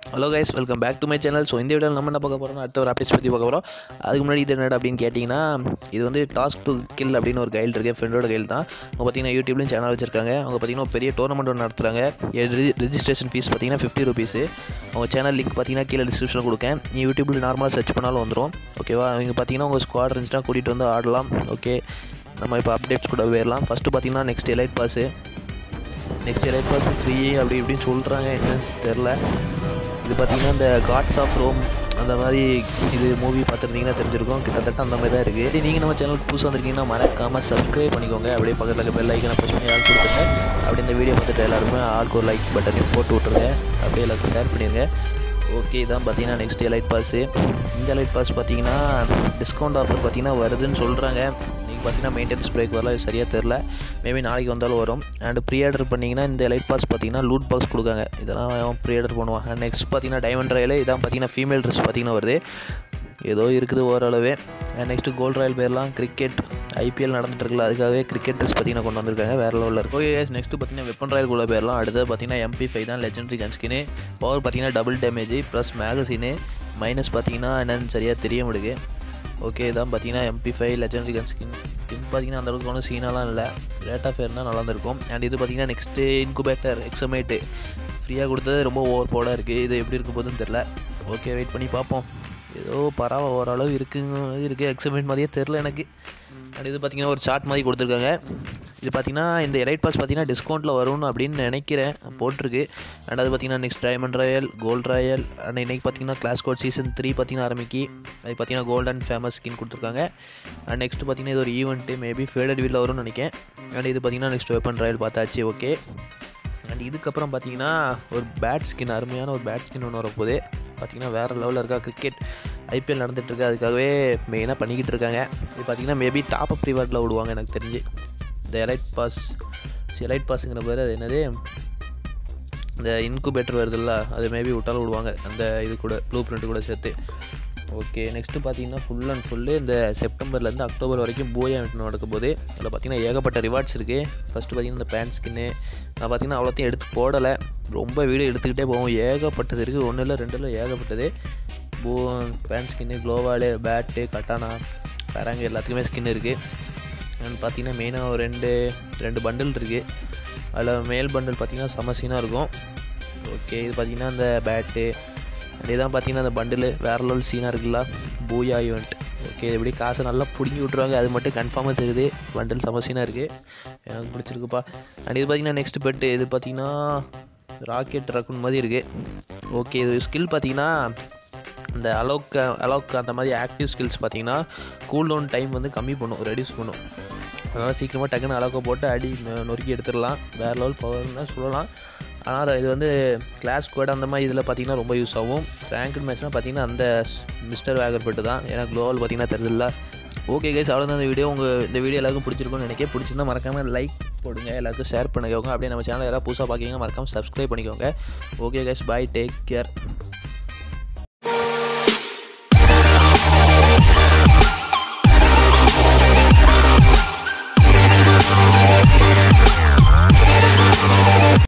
hello guys welcome back to my channel so இந்த வீடியோவில் நம்ம என்ன பார்க்க போகிறோம் அடுத்த ஒரு அப்டேட்ஸ் பற்றி பார்க்க போகிறோம் அதுக்கு முன்னாடி இது என்னடா அப்படின்னு கேட்டிங்கன்னா இது வந்து டாஸ்க் டு கில் அப்படின்னு ஒரு கைல் இருக்குது ஃப்ரெண்டோட கைல் தான் அவங்க பார்த்தீங்கன்னா யூடியூப்லையும் சேனல் வச்சிருக்காங்க அவங்க பார்த்தீங்கன்னா ஒரு பெரிய டோர்னமெண்ட் ஒன்று நடத்துகிறாங்க ரெஜிஸ்ட்ரேஷன் ஃபீஸ் பார்த்தீங்கன்னா ஃபிஃப்டி ருபீஸு அவங்க சேனல் லிங்க் பார்த்தீங்கன்னா கீழே டிஸ்கிரிப்ஷனில் கொடுக்கேன் நீ யூடியூப்பில் நார்மலாக சர்ச் பண்ணாலும் வந்துடும் ஓகேவா அவங்க பார்த்தீங்கன்னா உங்கள் ஸ்குவாட் இருந்துச்சுன்னா கூட்டிகிட்டு வந்து ஆடலாம் ஓகே நம்ம இப்போ அப்டேட்ஸ் கூட போயிடலாம் ஃபஸ்ட்டு பார்த்தீங்கன்னா next elite pass next elite pass free அப்படி இப்படின்னு சொல்கிறாங்க என்னன்னு தெரில இது பார்த்தீங்கன்னா இந்த காட்ஸ் ஆஃப் ரோம் அந்த மாதிரி இது மூவி பார்த்துருந்தீங்கன்னா தெரிஞ்சிருக்கும் கிட்டத்தட்ட அந்த மாதிரி தான் இருக்குது நீங்கள் நம்ம சேனலுக்கு புதுசாக வந்திருக்கீங்கன்னா மறக்காமல் சப்ஸ்கிரைப் பண்ணிக்கோங்க அப்படியே பக்கத்தில் இருக்க பெல் ஐக்கனை ப்ரெஸ் பண்ணி ஆள் கொடுத்துருங்க அப்படியே இந்த வீடியோ பார்த்துட்டு எல்லாருமே ஆளுக்கு ஒரு லைக் பட்டனையும் போட்டு விட்ருங்க அப்படியே எல்லாருக்கும் ஷேர் பண்ணிடுங்க ஓகே இதான் பார்த்தீங்கன்னா நெக்ஸ்ட் எலைட் பாஸு இந்த எலைட் பாஸ் பார்த்தீங்கன்னா டிஸ்கவுண்ட் ஆஃபர் பார்த்தீங்கன்னா வருதுன்னு சொல்கிறாங்க நீங்கள் பார்த்தீங்கன்னா மெயின்டெனன்ஸ் பிரேக் வரல இது சரியாக தெரில மேபி நாளைக்கு வந்தாலும் வரும் அண்ட் ப்ரீ ஆர்டர் பண்ணிங்கன்னா இந்த லைட் பாஸ் பார்த்தீங்கன்னா லூட் பாக்ஸ் கொடுக்காங்க இதெல்லாம் ப்ரீ ஆர்டர் பண்ணுவான் அண்ட் நெக்ஸ்ட் பார்த்தீங்கன்னா டைமண்ட் ராயல் இதான் பார்த்தீங்கன்னா ஃபீமேல் ட்ரெஸ் பார்த்தீங்கன்னா வருது ஏதோ இருக்குது ஓரளவு அண்ட் நெக்ஸ்ட்டு கோல்ட் ராயல் பேர்லாம் கிரிக்கெட் ஐபிஎல் நடந்துட்டு இருக்குல்ல அதுக்காகவே கிரிக்கெட் ட்ரெஸ் பார்த்தீங்கன்னா கொண்டு வந்திருக்காங்க வேறு லெவலில் இருக்கும் ஓகே நெக்ஸ்ட்டு பார்த்தீங்கன்னா வெப்பன் ராயல் கூட பேர்லாம் அடுத்தது பார்த்தீங்கன்னா எம்பி ஃபைவ் தான் லெஜெண்டரி கன் ஸ்கின்னு பவர் பார்த்தீங்கன்னா double damage plus magazine minus பார்த்தீங்கன்னா என்னன்னு சரியாக தெரிய முடியுது ஓகே இதான் பார்த்தீங்கன்னா MP five legendary gun skin skin பார்த்தீங்கன்னா அந்தளவுக்கு ஒன்றும் சீனாலாம் இல்லை ரேட் ஆஃப் ஃபேர் தான் நல்லா இருந்திருக்கும் அண்ட் இது பார்த்தீங்கன்னா நெக்ஸ்ட்டு இன்குபேட்டர் எக்ஸமேட்டு ஃப்ரீயாக கொடுத்தது ரொம்ப ஓவர் போடாக இருக்குது இது எப்படி இருக்க போகுதுன்னு தெரில ஓகே வெயிட் பண்ணி பார்ப்போம் ஏதோ பரவாயில்ல ஓரளவு இருக்குங்க இருக்குது எக்ஸமேட் மாதிரியே தெரில எனக்கு அண்ட் இது பார்த்தீங்கன்னா ஒரு சார்ட் மாதிரி கொடுத்துருக்காங்க இது பார்த்தீங்கன்னா இந்த எலைட் பாஸ் பார்த்தீங்கன்னா டிஸ்கவுண்ட்டில் வரும்னு அப்படின்னு நினைக்கிறேன் போட்டிருக்கு அண்ட் அது பார்த்தீங்கன்னா next diamond royal gold royal and இன்றைக்கி பார்த்தீங்கன்னா கிளாஸ் கோட் சீசன் த்ரீ பார்த்தீங்கன்னா ஆரம்பிக்கி அது பார்த்தீங்கன்னா கோல்ட் அண்ட் ஃபேமஸ் ஸ்கின் கொடுத்துருக்காங்க அண்ட் நெக்ஸ்ட் பார்த்தீங்கன்னா இது ஒரு ஈவெண்ட்டு மேபி ஃபேடட் வீலில் வரும்னு நினைக்கிறேன் அண்ட் இது பார்த்தீங்கன்னா நெக்ஸ்ட் வெப்பன் ராயல் பார்த்தாச்சு ஓகே அண்ட் இதுக்கப்புறம் பார்த்தீங்கன்னா ஒரு பேட் ஸ்கின் அருமையான ஒரு பேட் ஸ்கின் ஒன்று வரப்போகுது பார்த்தீங்கன்னா வேறு லெவலில் இருக்கா கிரிக்கெட் ஐபிஎல் நடந்துகிட்ருக்கு அதுக்காகவே மெயினாக பண்ணிக்கிட்டு இருக்காங்க இது பார்த்தீங்கன்னா மேபி டாப் அப் ரிவார்டில் விடுவாங்க எனக்கு தெரிஞ்சு இந்த எலைட் பாஸ் எலைட் பாஸுங்கிற பேர் அது என்னது இந்த இன்குபேட்டர் வருதுல்ல அது மேபி விட்டாலும் விடுவாங்க அந்த இது கூட ப்ளூ பிரிண்ட் கூட சேர்த்து ஓகே நெக்ஸ்ட்டு பார்த்தீங்கன்னா ஃபுல் அண்ட் ஃபுல்லு இந்த செப்டம்பர்லேருந்து அக்டோபர் வரைக்கும் போயா வெட்டு நடக்க போது அதில் பார்த்தீங்கன்னா ஏகப்பட்ட ரிவார்ட்ஸ் இருக்குது ஃபஸ்ட்டு பார்த்தீங்கன்னா இந்த பேண்ட் ஸ்கின்னு நான் பார்த்தீங்கன்னா அவ்வளோத்தையும் எடுத்து போடலை ரொம்ப வீடியோ எடுத்துக்கிட்டே போவோம் ஏகப்பட்டது இருக்குது ஒன்றும் இல்லை ரெண்டு இல்லை ஏகப்பட்டது போ பேண்ட் ஸ்கின்னு க்ளோவாலு பேட்டு கட்டானா பேராங்க எல்லாத்துக்குமே ஸ்கின் இருக்குது அண்ட் பார்த்தீங்கன்னா மெயினாக ஒரு ரெண்டு ரெண்டு பண்டில் இருக்குது அதில் மேல் பண்டில் பார்த்தீங்கன்னா செம சீனாக இருக்கும் ஓகே இது பார்த்தீங்கன்னா இந்த பேட்டு அதே தான் பார்த்தீங்கன்னா அந்த பண்டில் வேற லெவல் சீனாக இருக்குல்ல பூயா ஈவெண்ட் ஓகே எப்படி காசை நல்லா பிடுங்கி விட்ருவாங்க அது மட்டும் கன்ஃபார்மாக தெரியுது பண்டில் செம சீனாக இருக்குது எனக்கு பிடிச்சிருக்குப்பா அண்ட் இது பார்த்தீங்கன்னா நெக்ஸ்ட் பெட்டு இது பார்த்தீங்கன்னா ராக்கெட் ரக்குன் மாதிரி இருக்குது ஓகே இது ஸ்கில் பார்த்தீங்கன்னா இந்த அலோக்கு அலோக்கு அந்த மாதிரி ஆக்டிவ் ஸ்கில்ஸ் பார்த்தீங்கன்னா கூல் டவுன் டைம் வந்து கம்மி பண்ணும் ரெடியூஸ் பண்ணும் அதனால் சீக்கிரமாக டக்குன்னு அளவுக்கு போட்டு அடி நொ- நொறுக்கி எடுத்துடலாம் வேறு லெவல் பவர்னு சொல்லலாம் ஆனால் இது வந்து கிளாஸ் கோட் அந்த மாதிரி இதில் பார்த்தீங்கன்னா ரொம்ப யூஸ் ஆகும் ரேங்க்டு மேட்ச்னால் பார்த்தீங்கன்னா அந்த மிஸ்டர் வேகர்பெட்டு தான் ஏன்னா க்ளோவல் பார்த்தீங்கன்னா தெரிஞ்சில்ல ஓகே கைஸ் அவ்வளோதான் இந்த வீடியோ உங்கள் இந்த வீடியோ எல்லாருக்கும் பிடிச்சிருக்கும்னு நினைக்கிறேன் பிடிச்சிருந்தா மறக்காமல் லைக் போடுங்க எல்லாருக்கும் ஷேர் பண்ணிக்கோங்க அப்படியே நம்ம சேனல் யாராவது புதுசாக பார்க்கிங்கன்னா மறக்காமல் சப்ஸ்கிரைப் பண்ணிக்கோங்க okay guys bye take care